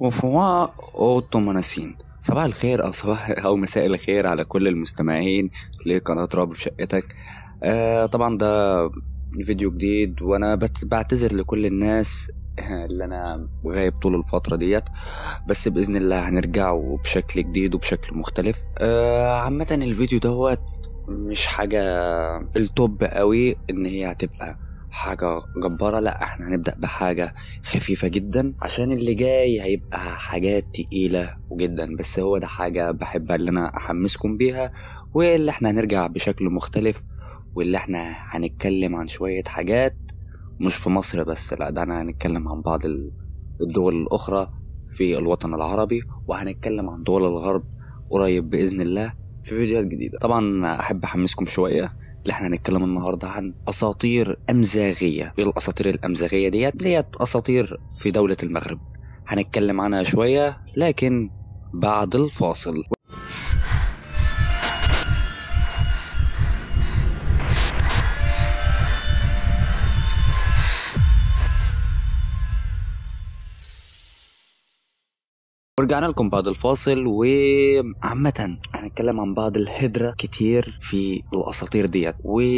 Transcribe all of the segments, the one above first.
بوفوا اوتوماناسين صباح الخير او صباح او مساء الخير على كل المستمعين لقناه راب في شقتك آه طبعا ده فيديو جديد وانا بت- بعتذر لكل الناس اللي انا غايب طول الفتره ديت بس باذن الله هنرجع بشكل جديد وبشكل مختلف آه عامه الفيديو دوت مش حاجه التوب قوي ان هي هتبقى حاجة جبارة لا احنا هنبدأ بحاجة خفيفة جدا عشان اللي جاي هيبقى حاجات تقيلة جدا بس هو ده حاجة بحب ان انا احمسكم بيها واللي احنا هنرجع بشكل مختلف واللي احنا هنتكلم عن شوية حاجات مش في مصر بس لا ده انا هنتكلم عن بعض ال- الدول الاخرى في الوطن العربي وهنتكلم عن دول الغرب قريب باذن الله في فيديوهات جديدة طبعا احب احمسكم شوية اللي احنا هنتكلم النهارده عن اساطير امزاغيه ايه الاساطير الامزاغيه ديت ديت اساطير في دوله المغرب هنتكلم عنها شويه لكن بعد الفاصل ورجعنا لكم بعد الفاصل وعامة هنتكلم عن بعض الهدرة كتير في الأساطير ديت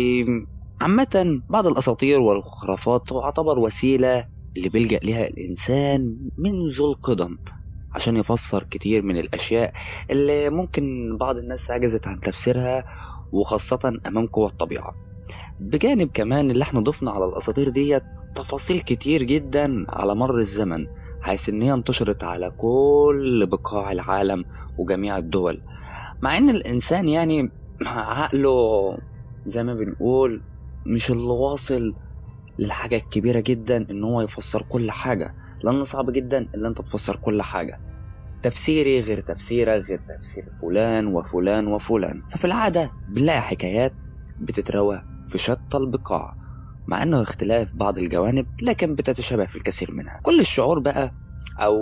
وعامة بعض الأساطير والخرافات تعتبر وسيلة اللي بيلجأ لها الإنسان منذ القدم عشان يفسر كتير من الأشياء اللي ممكن بعض الناس عجزت عن تفسيرها وخاصة أمام قوى الطبيعة بجانب كمان اللي احنا ضفنا على الأساطير ديت تفاصيل كتير جدا على مر الزمن حيث ان هي انتشرت على كل بقاع العالم وجميع الدول مع ان الانسان يعني عقله زي ما بنقول مش اللي واصل للحاجة الكبيرة جدا ان هو يفسر كل حاجة لان صعب جدا ان انت تفسر كل حاجة تفسيري غير تفسيرك غير تفسير فلان وفلان وفلان ففي العادة بنلاقي حكايات بتتروى في شتى البقاع مع انه اختلاف بعض الجوانب لكن بتتشابه في الكثير منها كل الشعور بقى او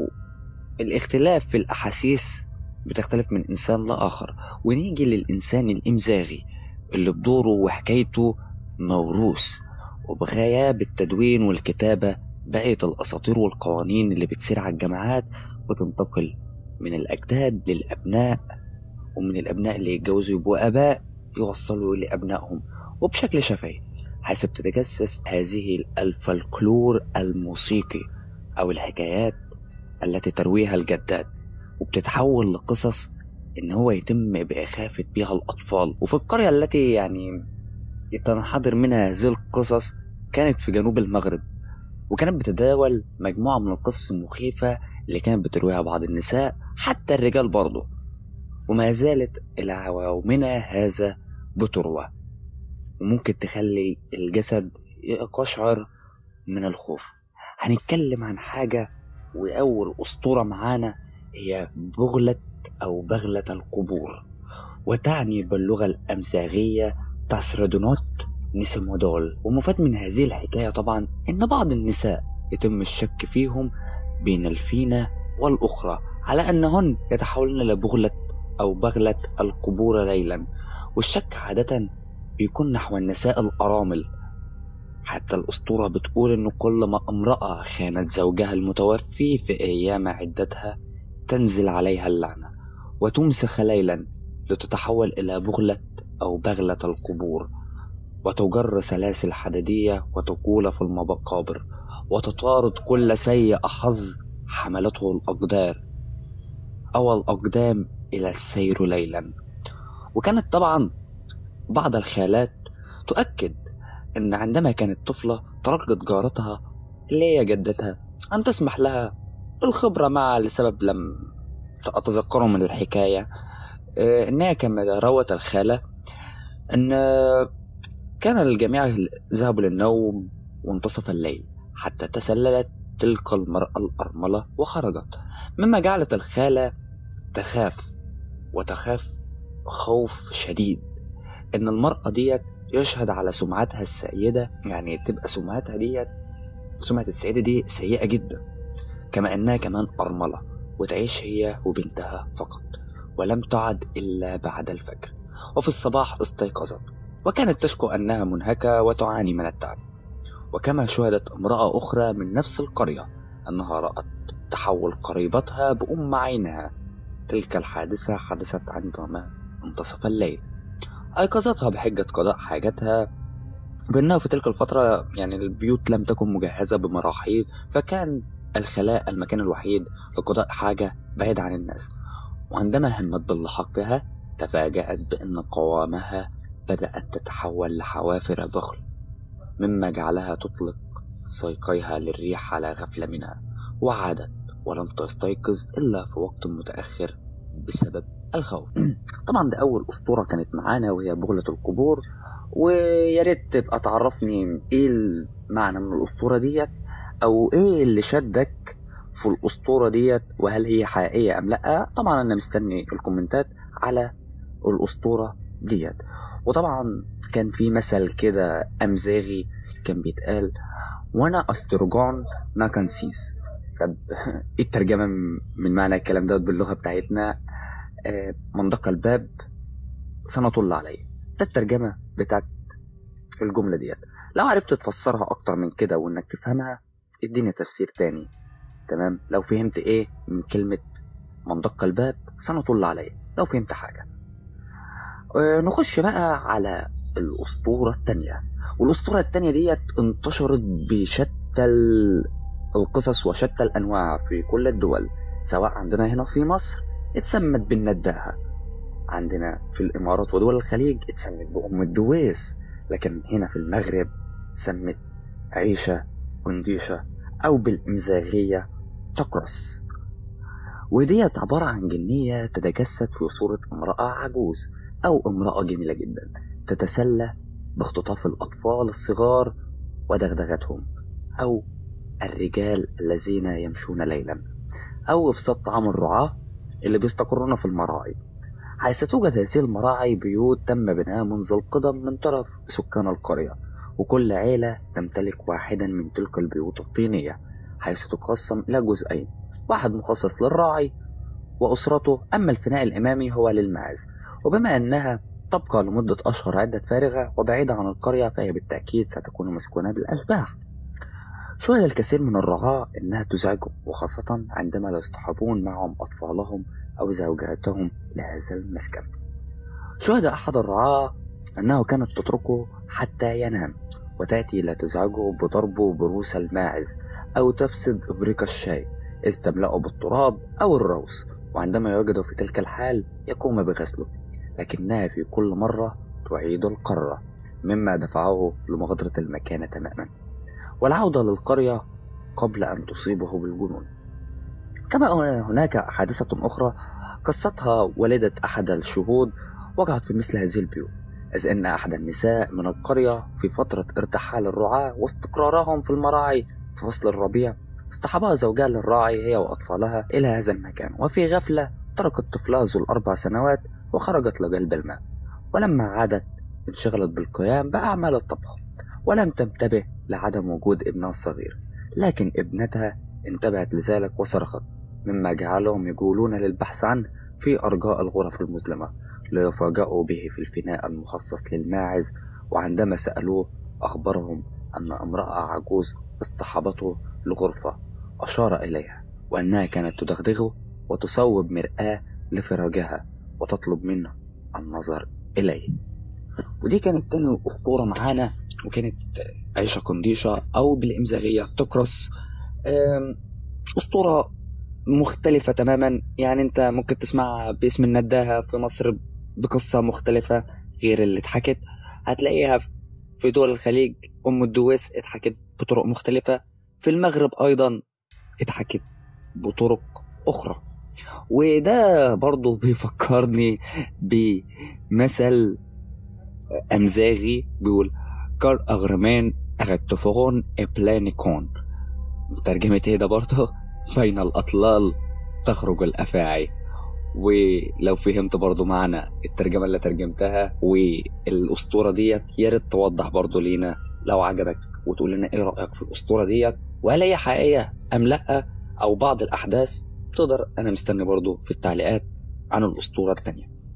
الاختلاف في الاحاسيس بتختلف من انسان لاخر ونيجي للانسان الامزاغي اللي بدوره وحكايته موروث وبغياب التدوين والكتابة بقيت الأساطير والقوانين اللي بتسير على الجامعات وتنتقل من الأجداد للأبناء ومن الأبناء اللي يتجوزوا يبقوا آباء يوصلوا لأبنائهم وبشكل شفهي حيث بتتجسس هذه الفلكلور الموسيقي أو الحكايات التي ترويها الجدات وبتتحول لقصص إن هو يتم بإخافة بها الأطفال وفي القرية التي يعني تنحدر منها هذه القصص كانت في جنوب المغرب وكانت بتتداول مجموعة من القصص المخيفة اللي كانت بترويها بعض النساء حتى الرجال برضه وما زالت إلى يومنا هذا بتروى وممكن تخلي الجسد يقشعر من الخوف هنتكلم عن حاجة وأول أسطورة معانا هي بغلة أو بغلة القبور وتعني باللغة الأمزاغية تاسردونوت نسمودول ومفاد من هذه الحكاية طبعا إن بعض النساء يتم الشك فيهم بين الفينة والأخرى على أنهن يتحولن لبغلة أو بغلة القبور ليلا والشك عادة بيكون نحو النساء الأرامل حتى الأسطورة بتقول إن كل ما امرأة خانت زوجها المتوفي في أيام عدتها تنزل عليها اللعنة وتمسخ ليلا لتتحول إلى بغلة أو بغلة القبور وتجر سلاسل حديدية وتقول في المقابر وتطارد كل سيء حظ حملته الأقدار أو الأقدام إلى السير ليلا وكانت طبعا بعض الخالات تؤكد أن عندما كانت طفلة تركت جارتها اللي هي جدتها أن تسمح لها بالخبرة معها لسبب لم أتذكره من الحكاية آه، إنها كما روت الخالة أن كان الجميع ذهبوا للنوم وانتصف الليل حتى تسللت تلك المرأة الأرملة وخرجت مما جعلت الخالة تخاف وتخاف خوف شديد إن المرأة ديت يشهد على سمعتها السيدة يعني تبقى سمعتها ديت سمعة السيدة دي سيئة جدا كما أنها كمان أرملة وتعيش هي وبنتها فقط ولم تعد إلا بعد الفجر وفي الصباح استيقظت وكانت تشكو أنها منهكة وتعاني من التعب وكما شهدت امرأة أخرى من نفس القرية أنها رأت تحول قريبتها بأم عينها تلك الحادثة حدثت عندما منتصف الليل أيقظتها بحجة قضاء حاجتها بأنه في تلك الفترة يعني البيوت لم تكن مجهزة بمراحيض فكان الخلاء المكان الوحيد لقضاء حاجة بعيد عن الناس وعندما همت بلحقها تفاجأت بأن قوامها بدأت تتحول لحوافر بخل مما جعلها تطلق سيقيها للريح على غفلة منها وعادت ولم تستيقظ إلا في وقت متأخر بسبب الخوف طبعا ده أول أسطورة كانت معانا وهي بغلة القبور ويا ريت تبقى تعرفني إيه المعنى من الأسطورة ديت أو إيه اللي شدك في الأسطورة ديت وهل هي حقيقية أم لأ طبعا أنا مستني الكومنتات على الأسطورة ديت وطبعا كان في مثل كده أمزاغي كان بيتقال وانا استرجون ناكنسيس طب ايه الترجمة من معنى الكلام دوت باللغة بتاعتنا آه منطقة الباب سنطل عليه ده الترجمة بتاعت الجملة ديت لو عرفت تفسرها أكتر من كده وإنك تفهمها اديني تفسير تاني تمام لو فهمت إيه من كلمة منطقة الباب سنطل عليه لو فهمت حاجة آه نخش بقى على الأسطورة التانية والأسطورة التانية ديت انتشرت بشتى القصص وشتى الأنواع في كل الدول سواء عندنا هنا في مصر اتسمت بالنداهة عندنا في الإمارات ودول الخليج اتسمت بأم الدويس لكن هنا في المغرب سمت عيشة قنديشة أو بالإمزاغية تقرص وديت عبارة عن جنية تتجسد في صورة امرأة عجوز أو امرأة جميلة جدا تتسلى باختطاف الأطفال الصغار ودغدغتهم أو الرجال الذين يمشون ليلا أو إفساد طعام الرعاة اللي بيستقرون في المراعي حيث توجد هذه المراعي بيوت تم بناها منذ القدم من طرف سكان القرية وكل عيلة تمتلك واحدا من تلك البيوت الطينية حيث تقسم إلى جزئين واحد مخصص للراعي وأسرته أما الفناء الإمامي هو للماعز وبما أنها تبقى لمدة أشهر عدة فارغة وبعيدة عن القرية فهي بالتأكيد ستكون مسكونة بالأشباح شهد الكثير من الرعاة إنها تزعجهم وخاصة عندما لا يصطحبون معهم أطفالهم أو زوجاتهم لهذا المسكن شهد أحد الرعاة أنه كانت تتركه حتى ينام وتأتي لا تزعجه بضربه بروس الماعز أو تفسد إبريق الشاي إذ تملأه بالتراب أو الروس وعندما يوجد في تلك الحال يقوم بغسله لكنها في كل مرة تعيد القرة مما دفعه لمغادرة المكان تماما والعودة للقرية قبل أن تصيبه بالجنون كما هناك حادثة أخرى قصتها والدة أحد الشهود وقعت في مثل هذه البيوت إذ أن أحد النساء من القرية في فترة ارتحال الرعاة واستقرارهم في المراعي في فصل الربيع اصطحبها زوجها للراعي هي وأطفالها إلى هذا المكان وفي غفلة تركت طفلها ذو الأربع سنوات وخرجت لجلب الماء ولما عادت انشغلت بالقيام بأعمال الطبخ ولم تنتبه لعدم وجود ابنها الصغير لكن ابنتها انتبهت لذلك وصرخت مما جعلهم يقولون للبحث عنه في أرجاء الغرف المظلمة ليفاجأوا به في الفناء المخصص للماعز وعندما سألوه أخبرهم أن امرأة عجوز اصطحبته لغرفة أشار إليها وأنها كانت تدغدغه وتصوب مرآة لفراجها وتطلب منه النظر إليه ودي كانت تاني أسطورة معانا وكانت عيشة قنديشة أو بالإمزاغية تكرس أسطورة مختلفة تماما يعني أنت ممكن تسمع باسم النداهة في مصر بقصة مختلفة غير اللي اتحكت هتلاقيها في دول الخليج أم الدويس اتحكت بطرق مختلفة في المغرب أيضا اتحكت بطرق أخرى وده برضه بيفكرني بمثل أمزاغي بيقول كار أغرمان أغتفغون إبلانيكون ترجمة ايه ده برضه بين الأطلال تخرج الأفاعي ولو فهمت برضو معنى الترجمة اللي ترجمتها والأسطورة ديت يا ريت توضح برضو لينا لو عجبك وتقول لنا ايه رأيك في الأسطورة ديت وهل هي حقيقية أم لأ أو بعض الأحداث تقدر أنا مستني برضو في التعليقات عن الأسطورة التانية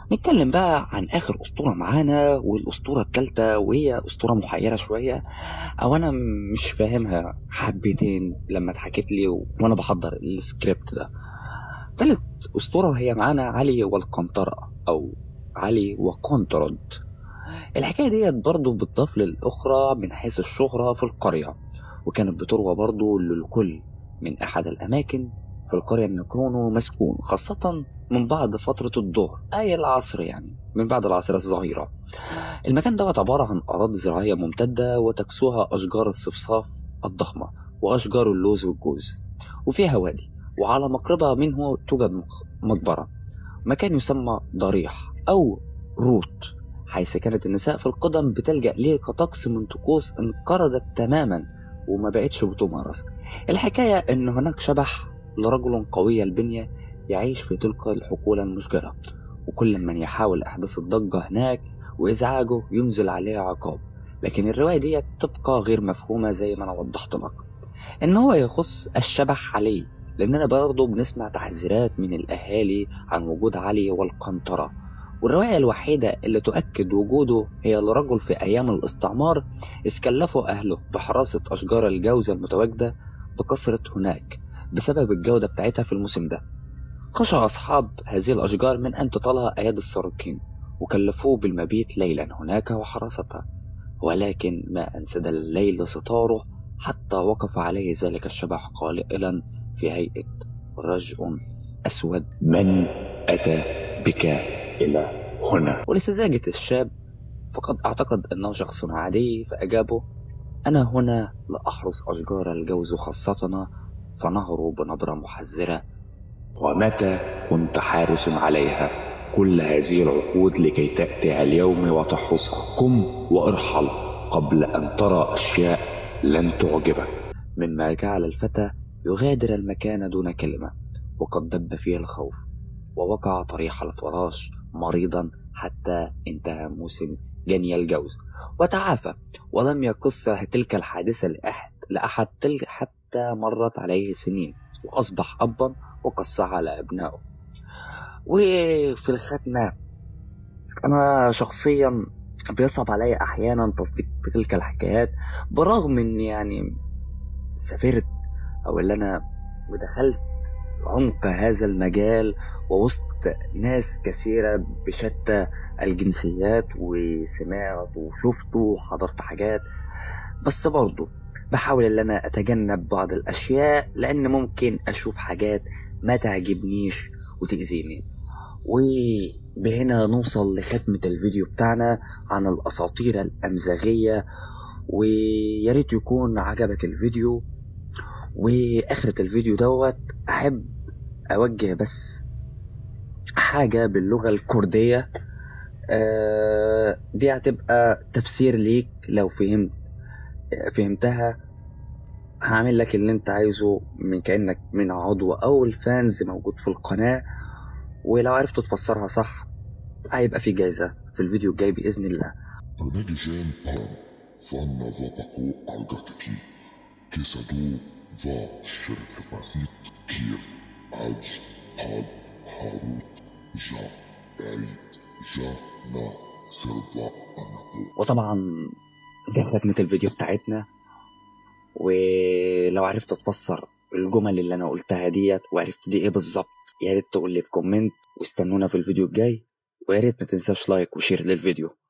نتكلم بقى عن اخر اسطوره معانا والاسطوره الثالثه وهي اسطوره محيره شويه او انا مش فاهمها حبتين لما اتحكت لي و... وانا بحضر السكريبت ده تالت اسطوره هي معانا علي والقنطره او علي وقنطرد الحكايه ديت برضه بتضاف للاخرى من حيث الشهره في القريه وكانت بتروى برضه للكل من احد الاماكن في القريه ان يكونوا مسكون خاصه من بعد فترة الظهر أي العصر يعني من بعد العصر الظهيرة المكان دوت عبارة عن أراضي زراعية ممتدة وتكسوها أشجار الصفصاف الضخمة وأشجار اللوز والجوز وفيها وادي وعلى مقربة منه توجد مقبرة مكان يسمى ضريح أو روت حيث كانت النساء في القدم بتلجأ ليه كطقس من طقوس انقرضت تماما وما بقتش بتمارس الحكاية إن هناك شبح لرجل قوي البنية يعيش في تلك الحقول المشجرة وكل من يحاول إحداث الضجة هناك وإزعاجه ينزل عليه عقاب لكن الرواية دي تبقى غير مفهومة زي ما أنا وضحت لك إن هو يخص الشبح علي لأننا برضه بنسمع تحذيرات من الأهالي عن وجود علي والقنطرة والرواية الوحيدة اللي تؤكد وجوده هي لرجل في أيام الاستعمار كلفوا أهله بحراسة أشجار الجوزة المتواجدة بكثرة هناك بسبب الجودة بتاعتها في الموسم ده خشى أصحاب هذه الأشجار من أن تطالها أيادي السراقين وكلفوه بالمبيت ليلا هناك وحراستها ولكن ما أنسد الليل ستاره حتى وقف عليه ذلك الشبح قائلا في هيئة رجع أسود من أتى بك إلى هنا ولسذاجة الشاب فقد اعتقد أنه شخص عادي فأجابه أنا هنا لأحرس أشجار الجوز خاصتنا فنهروا بنبرة محذرة ومتى كنت حارس عليها كل هذه العقود لكي تأتي اليوم وتحرسها قم وارحل قبل أن ترى أشياء لن تعجبك مما جعل الفتى يغادر المكان دون كلمة وقد دب فيه الخوف ووقع طريح الفراش مريضا حتى انتهى موسم جني الجوز وتعافى ولم يقص تلك الحادثة لأحد, لأحد تلك حتى مرت عليه سنين وأصبح أبا وقصها على أبنائه وفي الختمة أنا شخصيا بيصعب علي أحيانا تصديق تلك الحكايات برغم إن يعني سافرت أو اللي أنا ودخلت عمق هذا المجال ووسط ناس كثيرة بشتى الجنسيات وسمعت وشفت وحضرت حاجات بس برضه بحاول ان انا اتجنب بعض الاشياء لان ممكن اشوف حاجات ما تعجبنيش وتأذيني وبهنا نوصل لختمة الفيديو بتاعنا عن الأساطير الأمزاغية وياريت يكون عجبك الفيديو وآخرة الفيديو دوت أحب أوجه بس حاجة باللغة الكردية آه دي هتبقى تفسير ليك لو فهمت فهمتها هعمل لك اللي انت عايزه من كأنك من عضو او الفانز موجود في القناة ولو عرفت تفسرها صح هيبقى في جايزة في الفيديو الجاي بإذن الله Önegisen pan, fanna vapako algataki, kesadu va şerif basit kir, aj, had, harut, ja, ay, ja, na, serva, anako. وطبعا دي ختمة الفيديو بتاعتنا ولو عرفت تفسر الجمل اللي انا قلتها ديت وعرفت دي ايه بالظبط يا ريت تقول لي في كومنت واستنونا في الفيديو الجاي ويا ريت ما تنساش لايك وشير للفيديو